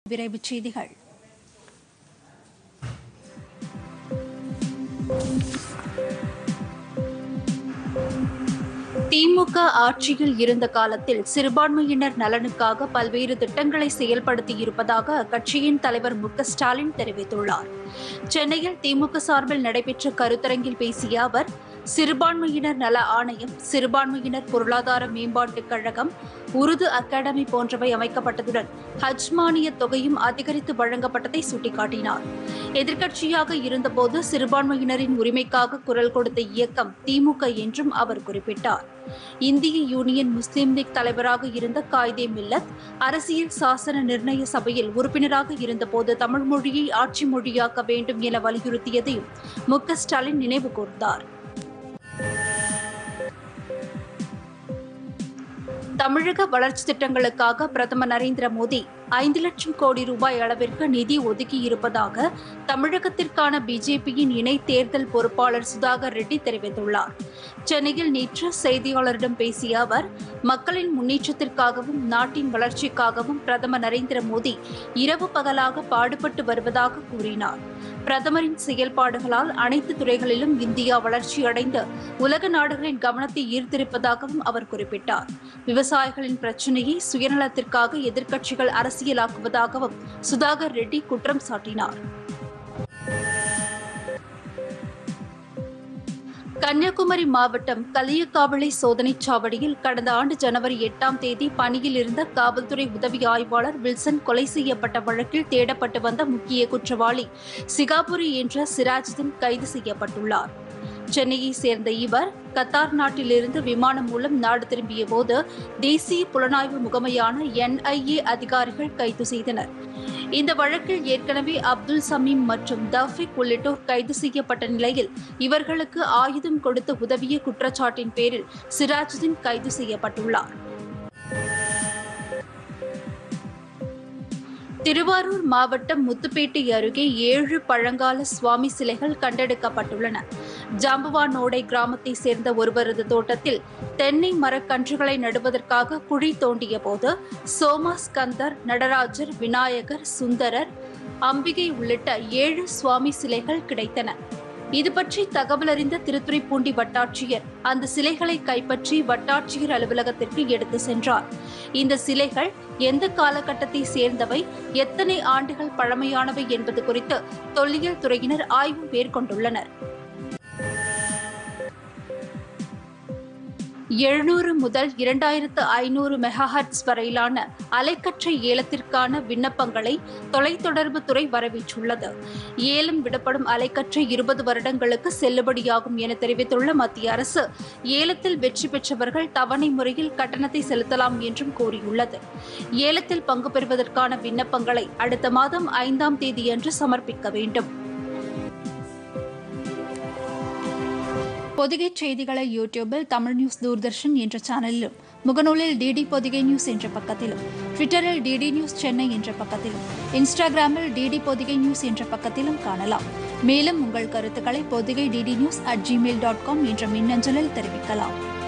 விரைவுச் செய்திகள் திமுக ஆட்சியில் இருந்த காலத்தில் சிறுபான்மையினர் நலனுக்காக பல்வேறு திட்டங்களை செயல்படுத்தியிருப்பதாக அக்கட்சியின் தலைவர் மு க ஸ்டாலின் தெரிவித்துள்ளார் சென்னையில் திமுக சார்பில் நடைபெற்ற கருத்தரங்கில் பேசிய அவர் சிறுபான்மையினர் நல ஆணையம் சிறுபான்மையினர் பொருளாதார மேம்பாட்டுக் கழகம் உருது அகாடமி போன்றவை அமைக்கப்பட்டதுடன் ஹஜ் மானிய தொகையும் அதிகரித்து வழங்கப்பட்டதை சுட்டிக்காட்டினார் எதிர்க்கட்சியாக இருந்தபோது சிறுபான்மையினரின் உரிமைக்காக குரல் கொடுத்த இயக்கம் திமுக என்றும் அவர் குறிப்பிட்டார் இந்திய யூனியன் முஸ்லீம் லீக் தலைவராக இருந்த காயிதே மில்லத் அரசியல் சாசன நிர்ணய சபையில் உறுப்பினராக இருந்தபோது தமிழ் மொழியை ஆட்சி மொழியாக்க வேண்டும் என வலியுறுத்தியதையும் மு க ஸ்டாலின் நினைவு கூர்ந்தார் தமிழக வளர்ச்சி திட்டங்களுக்காக பிரதமர் நரேந்திர மோடி ஐந்து லட்சம் கோடி ரூபாய் அளவிற்கு நிதி ஒதுக்கியிருப்பதாக தமிழகத்திற்கான பிஜேபியின் இணை தேர்தல் பொறுப்பாளர் சுதாகர் ரெட்டி தெரிவித்துள்ளார் சென்னையில் நேற்று செய்தியாளரிடம் பேசிய அவர் மக்களின் முன்னேற்றத்திற்காகவும் நாட்டின் வளர்ச்சிக்காகவும் பிரதமர் நரேந்திர மோடி இரவு பகலாக பாடுபட்டு வருவதாக கூறினார் பிரதமரின் செயல்பாடுகளால் அனைத்து துறைகளிலும் இந்தியா வளர்ச்சியடைந்து உலக நாடுகளின் கவனத்தை ஈர்த்திருப்பதாகவும் அவர் குறிப்பிட்டார் விவசாயிகளின் பிரச்சினையை சுயநலத்திற்காக எதிர்க்கட்சிகள் அரசியலாக்குவதாகவும் சுதாகர் ரெட்டி குற்றம் சாட்டினார் கன்னியாகுமரி மாவட்டம் கலியக்காவிளை சோதனைச் சாவடியில் கடந்த ஆண்டு ஜனவரி எட்டாம் தேதி பணியில் இருந்த காவல்துறை உதவி ஆய்வாளர் வில்சன் கொலை செய்யப்பட்ட வழக்கில் தேடப்பட்டு வந்த முக்கிய குற்றவாளி சிகாபுரி என்ற சிராஜுதீன் கைது செய்யப்பட்டுள்ளார் சென்னையை சேர்ந்த இவர் கத்தார் நாட்டிலிருந்து விமானம் மூலம் நாடு திரும்பிய போது தேசிய புலனாய்வு முகமையான என்ஐஏ அதிகாரிகள் கைது செய்தனர் இந்த வழக்கில் ஏற்கனவே அப்துல் சமீம் மற்றும் தஃபிக் உள்ளிட்டோர் கைது செய்யப்பட்ட நிலையில் இவர்களுக்கு ஆயுதம் கொடுத்து உதவிய குற்றச்சாட்டின் பேரில் சிராஜுதீன் கைது செய்யப்பட்டுள்ளார் திருவாரூர் மாவட்டம் முத்துப்பேட்டை அருகே ஏழு பழங்கால சுவாமி சிலைகள் கண்டெடுக்கப்பட்டுள்ளன ஜாம்பவானோடை கிராமத்தை சேர்ந்த ஒருவரது தோட்டத்தில் தென்னை மரக்கன்றுகளை நடுவதற்காக குழி தோண்டிய போது சோமாஸ்கந்தர் நடராஜர் விநாயகர் சுந்தரர் அம்பிகை உள்ளிட்ட ஏழு சுவாமி சிலைகள் கிடைத்தன இது பற்றி தகவல் அறிந்த திருத்துறைப்பூண்டி வட்டாட்சியர் அந்த சிலைகளை கைப்பற்றி வட்டாட்சியர் அலுவலகத்திற்கு எடுத்து சென்றார் இந்த சிலைகள் எந்த காலகட்டத்தை சேர்ந்தவை எத்தனை ஆண்டுகள் பழமையானவை என்பது குறித்து தொல்லியல் துறையினர் ஆய்வு மேற்கொண்டுள்ளனர் எழுநூறு முதல் இரண்டாயிரத்து ஐநூறு மெகாஹர்ட்ஸ் வரையிலான அலைக்கற்றை ஏலத்திற்கான விண்ணப்பங்களை தொலைத்தொடர்பு துறை வரவேற்றுள்ளது ஏலம் விடப்படும் அலைக்கற்றை இருபது வருடங்களுக்கு செல்லுபடியாகும் என தெரிவித்துள்ள மத்திய அரசு ஏலத்தில் வெற்றி பெற்றவர்கள் தவணை முறையில் கட்டணத்தை செலுத்தலாம் என்றும் கூறியுள்ளது ஏலத்தில் பங்கு பெறுவதற்கான விண்ணப்பங்களை அடுத்த மாதம் ஐந்தாம் தேதியன்று சமர்ப்பிக்க வேண்டும் பொதிகை செய்திகளை யூடியூபில் தமிழ் நியூஸ் தூர்தர்ஷன் என்ற சேனலிலும் முகநூலில் டிடி பொதிகை நியூஸ் என்ற பக்கத்திலும் ட்விட்டரில் டிடி நியூஸ் சென்னை என்ற பக்கத்திலும் இன்ஸ்டாகிராமில் டிடி பொதிகை நியூஸ் என்ற பக்கத்திலும் காணலாம் மேலும் உங்கள் கருத்துக்களை Pothigai DD news at Gmail dot com என்ற மின்னஞ்சலில் தெரிவிக்கலாம்